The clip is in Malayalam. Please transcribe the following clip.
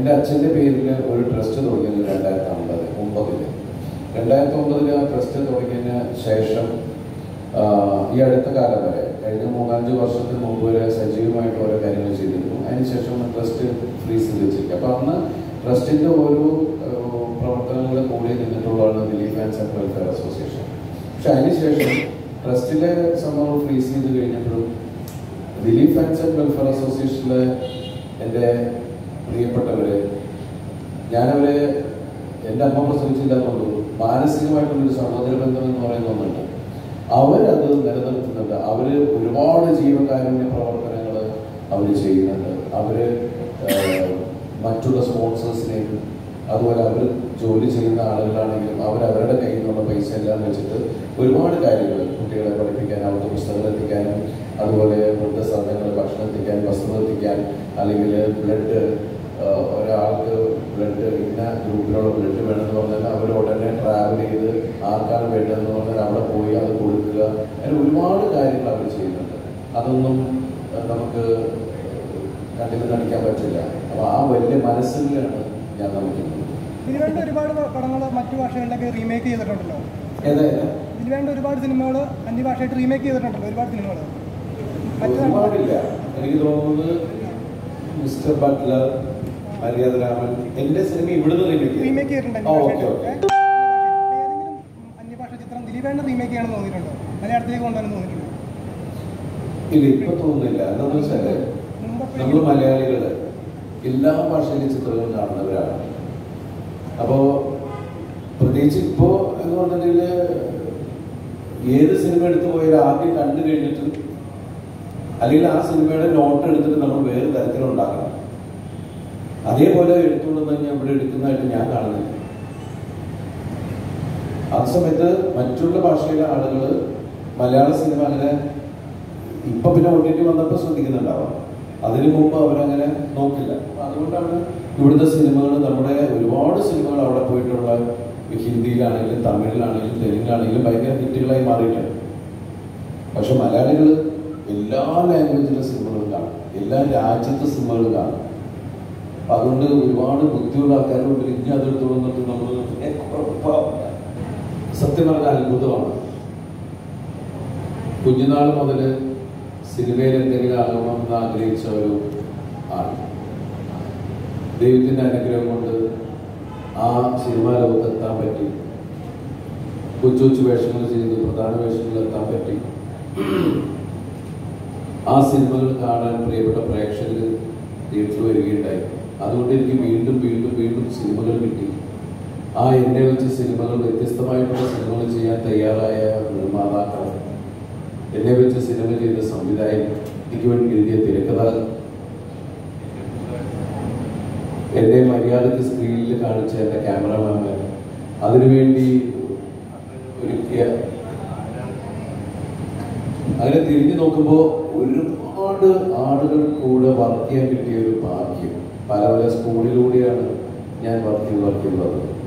എൻ്റെ അച്ഛൻ്റെ പേരിൽ ഒരു ട്രസ്റ്റ് തുടങ്ങിയത് രണ്ടായിരത്തി ഒമ്പത് ഒമ്പതില് രണ്ടായിരത്തി ഒമ്പതിൽ ആ ട്രസ്റ്റ് തുടങ്ങിയതിന് ശേഷം ആ, ഈ അടുത്ത കാലം വരെ കഴിഞ്ഞ മൂന്നാഞ്ച് വർഷത്തിന് മുമ്പ് വരെ സജീവമായിട്ട് ഓരോ കാര്യങ്ങൾ ചെയ്തിരുന്നു അതിനുശേഷം ട്രസ്റ്റ് ഫ്രീസ് ചെയ്ത് വെച്ചിരിക്കുക അപ്പോൾ അന്ന് ട്രസ്റ്റിൻ്റെ ഓരോ പ്രവർത്തനങ്ങളുടെ കൂടെ നിന്നിട്ടുള്ളതാണ് Dileep fans and welfare association പക്ഷെ അതിനുശേഷം ട്രസ്റ്റിലെ സംഭവം ഫ്രീസ് ചെയ്ത് കഴിഞ്ഞപ്പോഴും ദിലീപ് ഫാൻസ് ആൻഡ് വെൽഫെയർ അസോസിയേഷനിലെ എൻ്റെ പ്രിയപ്പെട്ടവര് ഞാനവരെ എൻ്റെ അമ്മ പ്രസവിച്ചില്ലാത്തതുകൊണ്ട് മാനസികമായിട്ടുള്ളൊരു സഹോദര ബന്ധം എന്ന് പറയുന്ന ഒന്നുണ്ട് അവരത് നിലനിർത്തുന്നുണ്ട് അവര് ഒരുപാട് ജീവകാരുണ്യ പ്രവർത്തനങ്ങൾ അവർ ചെയ്യുന്നുണ്ട് അവര് ഏഹ്, മറ്റുള്ള സ്പോൺസേഴ്സിനെയും അതുപോലെ അവർ ജോലി ചെയ്യുന്ന ആളുകളാണെങ്കിലും അവർ അവരുടെ കയ്യിൽ നിന്നുള്ള പൈസ എല്ലാം വെച്ചിട്ട് ഒരുപാട് കാര്യങ്ങൾ കുട്ടികളെ പഠിപ്പിക്കാൻ അവർക്ക് പുസ്തകങ്ങൾ എത്തിക്കാനും അതുപോലെ വൃദ്ധസദനങ്ങൾ ഭക്ഷണം എത്തിക്കാൻ വസ്ത്രം എത്തിക്കാൻ അല്ലെങ്കിൽ ബ്ലഡ് ഒരാൾക്ക് ബ്ലഡ് ഇന്ന ഗ്രൂപ്പിലുള്ള ബ്ലഡ് വേണമെന്ന് പറഞ്ഞാൽ അവർ ഉടനെ ട്രാവൽ ചെയ്ത് ആർക്കാണ് വേണ്ടതെന്ന് പറഞ്ഞാൽ അവിടെ പോയി അത് കൊടുക്കുക അങ്ങനെ ഒരുപാട് കാര്യങ്ങൾ അവർ ചെയ്യുന്നുണ്ട് അതൊന്നും ഏഹ്, നമുക്ക് കണ്ടിട്ട് കാണിക്കാൻ പറ്റില്ല അപ്പോൾ ആ വലിയ മനസ്സിലാണ് ഞാൻ നമിക്കുന്നത് ഇതിനുവേണ്ടി ഒരുപാട് പടങ്ങൾ മറ്റു ഭാഷകളിലൊക്കെ റീമേക്ക് ചെയ്തിട്ടുണ്ടല്ലോ ഏതായാലും ഇതിനു വേണ്ടി ഒരുപാട് സിനിമകൾ അന്യഭാഷയായിട്ട് റീമേക്ക് ചെയ്തിട്ടുണ്ടല്ലോ ഒരുപാട് സിനിമകൾ മറ്റു ഒരുപാടില്ല എനിക്ക് തോന്നുന്നത് മിസ്റ്റർ ബട്ട്ലർ മര്യാദ രാമൻ എന്റെ സിനിമ ഇവിടുന്ന് റീമേക്ക് റിമേക്ക് ചെയ്തിട്ടുണ്ട് ഓക്കെ അന്യഭാഷയായിട്ട്. ഓക്കെ ഏതെങ്കിലും അന്യഭാഷ ചിത്രം ദിലീപേണ്ട റീമേക്ക് ചെയ്യണമെന്ന് തോന്നിയിട്ടുണ്ടോ മലയാളത്തിലേക്ക് കൊണ്ടുവരണം തോന്നിയിട്ടുണ്ടോ ഇല്ല ഇപ്പൊ തോന്നുന്നില്ല എന്താണെന്ന് വെച്ചാല് മുമ്പൊക്കെ നമ്മൾ മലയാളികള് എല്ലാ ഭാഷയിലെ ചിത്രങ്ങളും കാണുന്നവരാണ് അപ്പോ പ്രത്യേകിച്ച് ഇപ്പോ എന്ന് പറഞ്ഞിട്ടുണ്ടെങ്കിൽ ഏത് സിനിമ എടുത്തു പോയാലും ആദ്യം കണ്ടു കഴിഞ്ഞിട്ട് അല്ലെങ്കിൽ ആ സിനിമയുടെ നോട്ട് എടുത്തിട്ട് നമ്മൾ വേറെ തരത്തിലുണ്ടാക്കണം അതേപോലെ എടുത്തുകൊണ്ട് തന്നെ ഇവിടെ എടുക്കുന്നതായിട്ട് ഞാൻ കാണുന്നില്ല ആ സമയത്ത് മറ്റുള്ള ഭാഷയിലെ ആളുകൾ മലയാള സിനിമ അങ്ങനെ ഇപ്പൊ പിന്നെ ഒ ടി ടി വന്നപ്പോൾ ശ്രദ്ധിക്കുന്നുണ്ടാവാം അതിനു മുമ്പ് അവരങ്ങനെ നോക്കില്ല അപ്പൊ അതുകൊണ്ടാണ് ഇവിടുത്തെ സിനിമകൾ നമ്മുടെ ഒരുപാട് സിനിമകൾ അവിടെ പോയിട്ടുള്ള ഹിന്ദിയിലാണെങ്കിലും തമിഴിലാണെങ്കിലും തെലുങ്കിലാണെങ്കിലും ഭയങ്കര ഹിറ്റുകളായി മാറിയിട്ടുണ്ട് പക്ഷെ മലയാളികൾ എല്ലാ ലാംഗ്വേജിലെ സിനിമകളും കാണും എല്ലാ രാജ്യത്തെ സിനിമകളും കാണും അപ്പൊ അതുകൊണ്ട് ഒരുപാട് ബുദ്ധിയുള്ള ആൾക്കാരുടെ മുമ്പിൽ ഇനി അതെടുത്തോളം എന്നിട്ട് നമ്മൾ "ഏ, കുഴപ്പമില്ല." സത്യം പറഞ്ഞ അത്ഭുതമാണ് കുഞ്ഞുനാൾ മുതൽ സിനിമയിൽ എന്തെങ്കിലും ആകണമെന്ന് ആഗ്രഹിച്ച ഒരു ആൾ ദൈവത്തിന്റെ അനുഗ്രഹം കൊണ്ട് ആ സിനിമാ ലോകത്ത് എത്താൻ പറ്റി കൊച്ചു കൊച്ചു വേഷങ്ങൾ ചെയ്ത് പ്രധാന വേഷങ്ങളിൽ എത്താൻ പറ്റി ആ സിനിമകൾ കാണാൻ പ്രിയപ്പെട്ട പ്രേക്ഷകർ തിയേറ്ററിൽ വരികയുണ്ടായി അതുകൊണ്ട് എനിക്ക് വീണ്ടും വീണ്ടും വീണ്ടും സിനിമകൾ കിട്ടി ആ എന്നെ വെച്ച് സിനിമകൾ വ്യത്യസ്തമായിട്ടുള്ള സിനിമകൾ ചെയ്യാൻ തയ്യാറായ നിർമ്മാതാക്കൾ എന്നെ വെച്ച് സിനിമ ചെയ്ത സംവിധായകൻ എനിക്ക് വേണ്ടി എഴുതിയ തിരക്കഥാകൃത്ത് എന്നെ മര്യാദക്ക് സ്ക്രീനിൽ കാണിച്ച എൻ്റെ ക്യാമറമാൻമാർ അതിനുവേണ്ടി ഒരുക്കിയ അങ്ങനെ തിരിഞ്ഞു നോക്കുമ്പോൾ ഒരുപാട് ആളുകൾ കൂടെ വർക്ക് ചെയ്യാൻ കിട്ടിയ ഒരു ഭാഗ്യം പല പല സ്കൂളിലൂടെയാണ് ഞാൻ വർക്ക് ചെയ്ത് വർക്ക് ചെയ്തത്